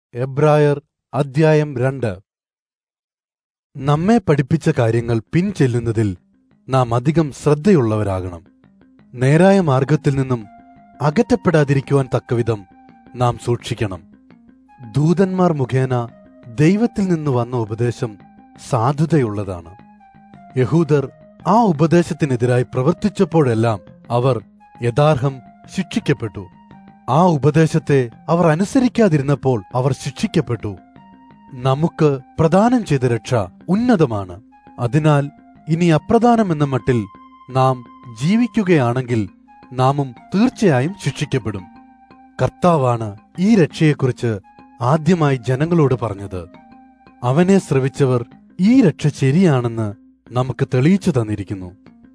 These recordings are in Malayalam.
എബ്രായർ അദ്ധ്യായം രണ്ട് നമ്മെ പഠിപ്പിച്ച കാര്യങ്ങൾ പിൻചെല്ലുന്നതിൽ നാം അധികം ശ്രദ്ധയുള്ളവരാകണം നേരായ മാർഗത്തിൽ നിന്നും അകറ്റപ്പെടാതിരിക്കുവാൻ തക്കവിധം നാം സൂക്ഷിക്കണം ദൂതന്മാർ മുഖേന ദൈവത്തിൽ നിന്ന് വന്ന ഉപദേശം സാധുതയുള്ളതാണ് യഹൂദർ ആ ഉപദേശത്തിനെതിരായി പ്രവർത്തിച്ചപ്പോഴെല്ലാം അവർ യഥാർഹം ശിക്ഷിക്കപ്പെട്ടു ആ ഉപദേശത്തെ അവർ അനുസരിക്കാതിരുന്നപ്പോൾ അവർ ശിക്ഷിക്കപ്പെട്ടു നമുക്ക് പ്രദാനം ചെയ്ത രക്ഷ ഉന്നതമാണ് അതിനാൽ ഇനി അപ്രധാനമെന്ന മട്ടിൽ നാം ജീവിക്കുകയാണെങ്കിൽ നാമും തീർച്ചയായും ശിക്ഷിക്കപ്പെടും കർത്താവാണ് ഈ രക്ഷയെക്കുറിച്ച് ആദ്യമായി ജനങ്ങളോട് പറഞ്ഞത് അവനെ ശ്രവിച്ചവർ ഈ രക്ഷ ശരിയാണെന്ന് നമുക്ക് തെളിയിച്ചു തന്നിരിക്കുന്നു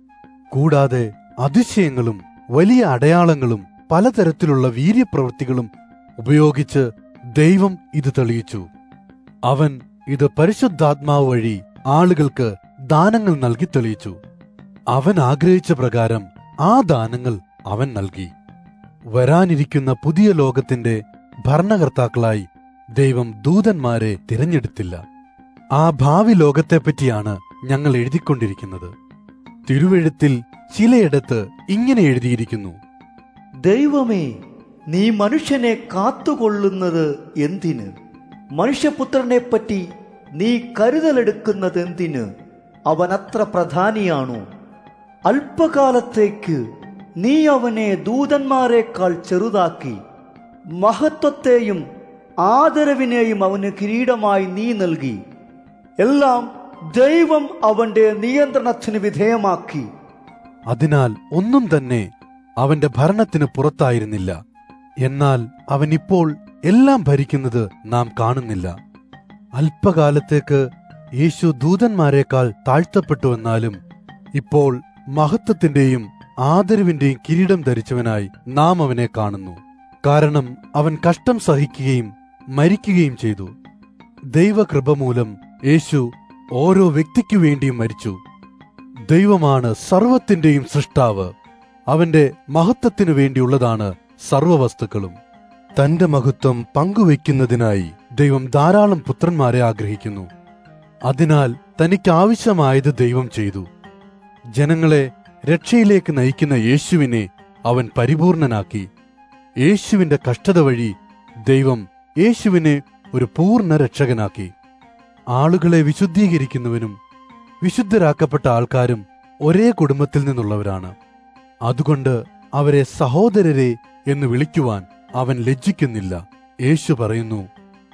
കൂടാതെ അതിശയങ്ങളും വലിയ അടയാളങ്ങളും പലതരത്തിലുള്ള വീര്യപ്രവൃത്തികളും ഉപയോഗിച്ച് ദൈവം ഇത് തെളിയിച്ചു അവൻ ഇത് പരിശുദ്ധാത്മാവ് വഴി ആളുകൾക്ക് ദാനങ്ങൾ നൽകി തെളിയിച്ചു അവൻ ആഗ്രഹിച്ച പ്രകാരം ആ ദാനങ്ങൾ അവൻ നൽകി വരാനിരിക്കുന്ന പുതിയ ലോകത്തിന്റെ ഭരണകർത്താക്കളായി ദൈവം ദൂതന്മാരെ തിരഞ്ഞെടുത്തില്ല ആ ഭാവി ലോകത്തെപ്പറ്റിയാണ് ഞങ്ങൾ എഴുതിക്കൊണ്ടിരിക്കുന്നത് തിരുവെഴുത്തിൽ ചിലയിടത്ത് ഇങ്ങനെ എഴുതിയിരിക്കുന്നു ദൈവമേ നീ മനുഷ്യനെ കാത്തുകൊള്ളുന്നത് എന്തിന് മനുഷ്യപുത്രനെ പറ്റി നീ കരുതലെടുക്കുന്നത് എന്തിന് അവൻ അത്ര പ്രധാനിയാണോ അല്പകാലത്തേക്ക് നീ അവനെ ദൂതന്മാരെക്കാൾ ചെറുതാക്കി മഹത്വത്തെയും ആദരവിനെയും അവന് കിരീടമായി നീ നൽകി എല്ലാം ദൈവം അവന്റെ നിയന്ത്രണത്തിന് വിധേയമാക്കി അതിനാൽ ഒന്നും തന്നെ അവന്റെ ഭരണത്തിന് പുറത്തായിരുന്നില്ല എന്നാൽ അവൻ ഇപ്പോൾ എല്ലാം ഭരിക്കുന്നത് നാം കാണുന്നില്ല അല്പകാലത്തേക്ക് യേശു ദൂതന്മാരെക്കാൾ താഴ്ത്തപ്പെട്ടുവെന്നാലും ഇപ്പോൾ മഹത്വത്തിന്റെയും ആദരവിന്റെയും കിരീടം ധരിച്ചവനായി നാം അവനെ കാണുന്നു കാരണം അവൻ കഷ്ടം സഹിക്കുകയും മരിക്കുകയും ചെയ്തു ദൈവകൃപ മൂലം യേശു ഓരോ വ്യക്തിക്കു വേണ്ടിയും മരിച്ചു ദൈവമാണ് സർവത്തിന്റെയും സൃഷ്ടാവ് അവന്റെ മഹത്വത്തിനു വേണ്ടിയുള്ളതാണ് സർവവസ്തുക്കളും തന്റെ മഹത്വം പങ്കുവയ്ക്കുന്നതിനായി ദൈവം ധാരാളം പുത്രന്മാരെ ആഗ്രഹിക്കുന്നു അതിനാൽ തനിക്ക് ആവശ്യമായത് ദൈവം ചെയ്തു ജനങ്ങളെ രക്ഷയിലേക്ക് നയിക്കുന്ന യേശുവിനെ അവൻ പരിപൂർണനാക്കി യേശുവിന്റെ കഷ്ടത വഴി ദൈവം യേശുവിനെ ഒരു പൂർണ്ണ രക്ഷകനാക്കി ആളുകളെ വിശുദ്ധീകരിക്കുന്നവനും വിശുദ്ധരാക്കപ്പെട്ട ആൾക്കാരും ഒരേ കുടുംബത്തിൽ നിന്നുള്ളവരാണ് അതുകൊണ്ട് അവരെ സഹോദരരെ എന്ന് വിളിക്കുവാൻ അവൻ ലജ്ജിക്കുന്നില്ല യേശു പറയുന്നു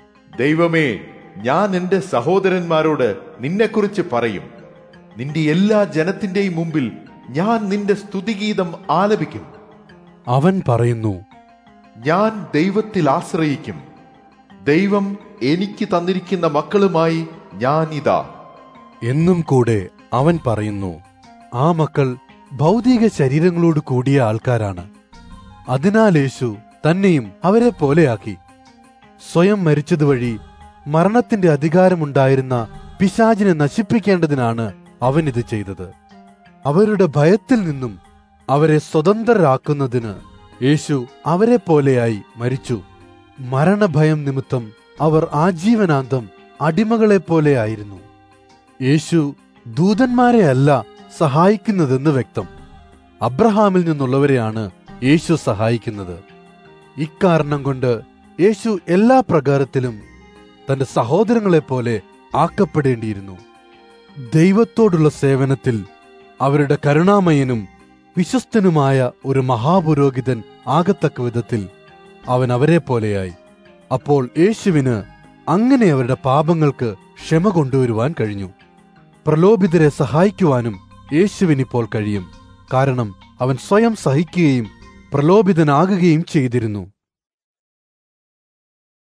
ദൈവമേ ഞാൻ എന്റെ സഹോദരന്മാരോട് നിന്നെക്കുറിച്ച് പറയും നിന്റെ എല്ലാ ജനത്തിന്റെയും മുമ്പിൽ ഞാൻ നിന്റെ സ്തുതിഗീതം ആലപിക്കും അവൻ പറയുന്നു ഞാൻ ദൈവത്തിൽ ആശ്രയിക്കും ദൈവം എനിക്ക് തന്നിരിക്കുന്ന മക്കളുമായി ഞാൻ ഇതാ എന്നും കൂടെ അവൻ പറയുന്നു ആ മക്കൾ ഭൗതിക ശരീരങ്ങളോട് കൂടിയ ആൾക്കാരാണ് അതിനാൽ യേശു തന്നെയും അവരെ പോലെയാക്കി സ്വയം മരിച്ചതുവഴി മരണത്തിന്റെ അധികാരമുണ്ടായിരുന്ന പിശാചിനെ നശിപ്പിക്കേണ്ടതിനാണ് അവൻ ഇത് ചെയ്തത് അവരുടെ ഭയത്തിൽ നിന്നും അവരെ സ്വതന്ത്രരാക്കുന്നതിന് യേശു അവരെ പോലെയായി മരിച്ചു മരണഭയം നിമിത്തം അവർ ആജീവനാന്തം അടിമകളെ പോലെയായിരുന്നു യേശു ദൂതന്മാരെ അല്ല സഹായിക്കുന്നതെന്ന് വ്യക്തം അബ്രഹാമിൽ നിന്നുള്ളവരെയാണ് യേശു സഹായിക്കുന്നത് ഇക്കാരണം കൊണ്ട് യേശു എല്ലാ പ്രകാരത്തിലും തന്റെ സഹോദരങ്ങളെ പോലെ ആക്കപ്പെടേണ്ടിയിരുന്നു ദൈവത്തോടുള്ള സേവനത്തിൽ അവരുടെ കരുണാമയനും വിശ്വസ്തനുമായ ഒരു മഹാപുരോഹിതൻ ആകത്തക്ക വിധത്തിൽ അവൻ അവരെ പോലെയായി അപ്പോൾ യേശുവിന് അങ്ങനെ അവരുടെ പാപങ്ങൾക്ക് ക്ഷമ കൊണ്ടുവരുവാൻ കഴിഞ്ഞു പ്രലോഭിതരെ സഹായിക്കുവാനും യേശുവിനിപ്പോൾ കഴിയും കാരണം അവൻ സ്വയം സഹിക്കുകയും പ്രലോഭിതനാകുകയും ചെയ്തിരുന്നു